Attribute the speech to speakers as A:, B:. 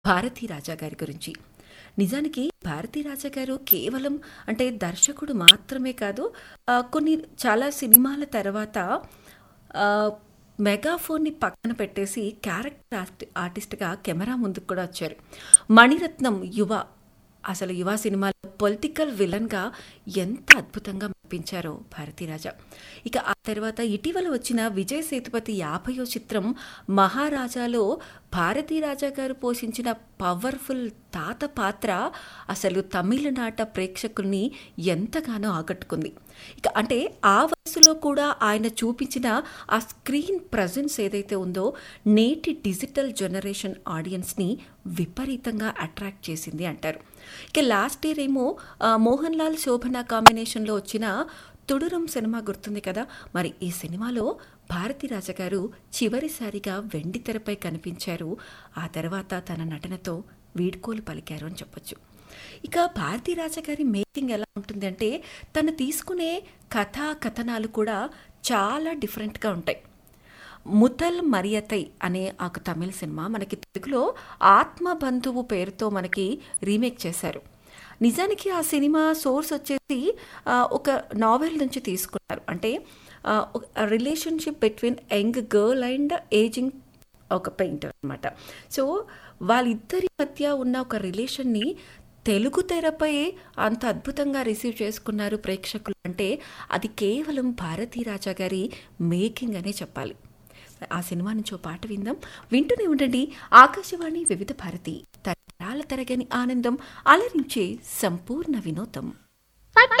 A: భారతీ రాజా గారి గురించి నిజానికి భారతీ రాజా గారు కేవలం అంటే దర్శకుడు మాత్రమే కాదు ఆ, కొన్ని చాలా సినిమాల తర్వాత ఆ, మెగాఫోన్ని పక్కన పెట్టేసి క్యారెక్టర్ ఆర్టి ఆర్టిస్ట్గా కెమెరా ముందుకు కూడా వచ్చారు మణిరత్నం యువ అసలు యువ సినిమాలో పొలిటికల్ విలన్గా ఎంత అద్భుతంగా మెప్పించారో భారతీరాజా ఇక ఆ తర్వాత ఇటీవల వచ్చిన విజయ్ సేతుపతి యాభయో చిత్రం మహారాజాలో భారతీరాజా గారు పోషించిన పవర్ఫుల్ తాత పాత్ర అసలు తమిళనాట ప్రేక్షకుల్ని ఎంతగానో ఆకట్టుకుంది ఇక అంటే ఆ వయసులో కూడా ఆయన చూపించిన ఆ స్క్రీన్ ప్రజెన్స్ ఏదైతే ఉందో నేటి డిజిటల్ జనరేషన్ ఆడియన్స్ని విపరీతంగా అట్రాక్ట్ చేసింది అంటారు ఇక లాస్ట్ ఇయర్ ఏమో ఆ, మోహన్ లాల్ శోభన కాంబినేషన్లో వచ్చిన తుడురం సినిమా గుర్తుంది కదా మరి ఈ సినిమాలో భారతి రాజా గారు చివరిసారిగా వెండి తెరపై కనిపించారు ఆ తర్వాత తన నటనతో వీడ్కోలు పలికారు అని చెప్పొచ్చు ఇక భారతీ రాజా గారి మేకింగ్ ఎలా ఉంటుంది అంటే తను తీసుకునే కథా కథనాలు కూడా చాలా డిఫరెంట్గా ఉంటాయి ముతల్ మరియతై అనే ఒక తమిళ సినిమా మనకి తెలుగులో ఆత్మబంధువు పేరుతో మనకి రీమేక్ చేశారు నిజానికి ఆ సినిమా సోర్స్ వచ్చేసి ఆ, ఒక నావెల్ నుంచి తీసుకున్నారు అంటే relationship between young girl and ageing ఒక పెయింటర్ అనమాట సో వాళ్ళిద్దరి మధ్య ఉన్న ఒక రిలేషన్ని తెలుగు తెరపై అంత అద్భుతంగా రిసీవ్ చేసుకున్నారు ప్రేక్షకులు అంటే అది కేవలం భారతీ రాజా గారి మేకింగ్ అనే చెప్పాలి ఆ సినిమా నుంచి ఓ పాట విందాం వింటూనే ఉండండి ఆకాశవాణి వివిధ భారతి తరాల తరగని ఆనందం అలరించే సంపూర్ణ వినోదం